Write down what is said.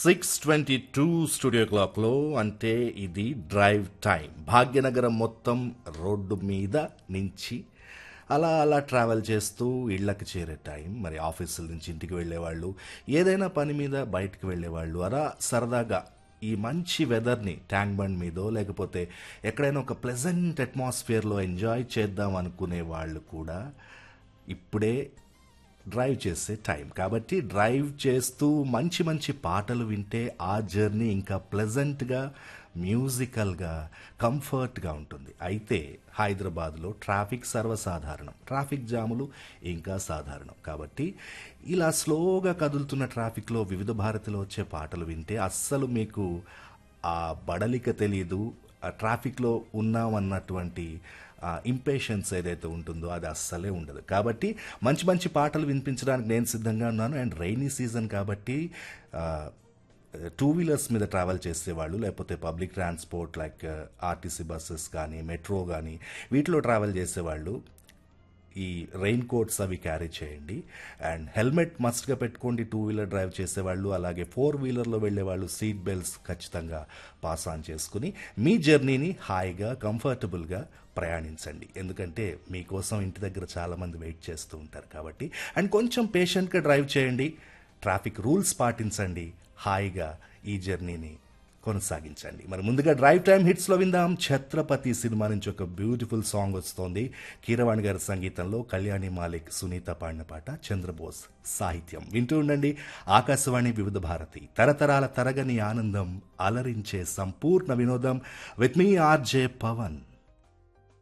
six twenty two studio క్లాక్లో అంటే ఇది డ్రైవ్ టైం భాగ్యనగరం మొత్తం రోడ్డు మీద నుంచి అలా అలా ట్రావెల్ చేస్తూ ఇళ్ళకి చేరే టైం మరి ఆఫీసుల నుంచి ఇంటికి వెళ్ళేవాళ్ళు ఏదైనా పని మీద బయటికి వెళ్ళేవాళ్ళు అలా సరదాగా ఈ మంచి వెదర్ని ట్యాంక్ బండ్ మీదో లేకపోతే ఎక్కడైనా ఒక ప్లెజెంట్ అట్మాస్ఫియర్లో ఎంజాయ్ చేద్దాం అనుకునే వాళ్ళు కూడా ఇప్పుడే డ్రైవ్ చేసే టైం కాబట్టి డ్రైవ్ చేస్తూ మంచి మంచి పాటలు వింటే ఆ జర్నీ ఇంకా ప్లెజెంట్గా మ్యూజికల్గా కంఫర్ట్గా ఉంటుంది అయితే హైదరాబాద్లో ట్రాఫిక్ సర్వసాధారణం ట్రాఫిక్ జాములు ఇంకా సాధారణం కాబట్టి ఇలా స్లోగా కదులుతున్న ట్రాఫిక్లో వివిధ భారతిలో వచ్చే పాటలు వింటే అస్సలు మీకు ఆ బడలిక తెలియదు ఆ ట్రాఫిక్లో ఉన్నామన్నటువంటి ఇంపేషన్స్ ఏదైతే ఉంటుందో అది అస్సలే ఉండదు కాబట్టి మంచి మంచి పాటలు వినిపించడానికి నేను సిద్ధంగా ఉన్నాను అండ్ రైనీ సీజన్ కాబట్టి టూ వీలర్స్ మీద ట్రావెల్ చేసేవాళ్ళు లేకపోతే public transport like RTC buses కానీ మెట్రో కానీ వీటిలో ట్రావెల్ చేసేవాళ్ళు ఈ రెయిన్ కోట్స్ అవి క్యారీ చేయండి అండ్ హెల్మెట్ మస్ట్గా పెట్టుకోండి టూ వీలర్ డ్రైవ్ చేసేవాళ్ళు అలాగే ఫోర్ వీలర్లో వెళ్ళేవాళ్ళు సీట్ బెల్ట్స్ ఖచ్చితంగా పాస్ ఆన్ చేసుకుని మీ జర్నీని హాయిగా కంఫర్టబుల్గా ప్రయాణించండి ఎందుకంటే మీకోసం ఇంటి దగ్గర చాలామంది వెయిట్ చేస్తూ ఉంటారు కాబట్టి అండ్ కొంచెం పేషెంట్గా డ్రైవ్ చేయండి ట్రాఫిక్ రూల్స్ పాటించండి హాయిగా ఈ జర్నీని కొనసాగించండి మరి ముందుగా డ్రైవ్ టైం హిట్స్లో విందాం ఛత్రపతి సినిమా నుంచి ఒక బ్యూటిఫుల్ సాంగ్ వస్తోంది కీరవాణి గారి సంగీతంలో కళ్యాణి మాలిక్ సునీత పాడిన పాట చంద్రబోస్ సాహిత్యం వింటూ ఉండండి ఆకాశవాణి వివిధ భారతి తరతరాల తరగని ఆనందం అలరించే సంపూర్ణ వినోదం విత్ మీ ఆర్జే పవన్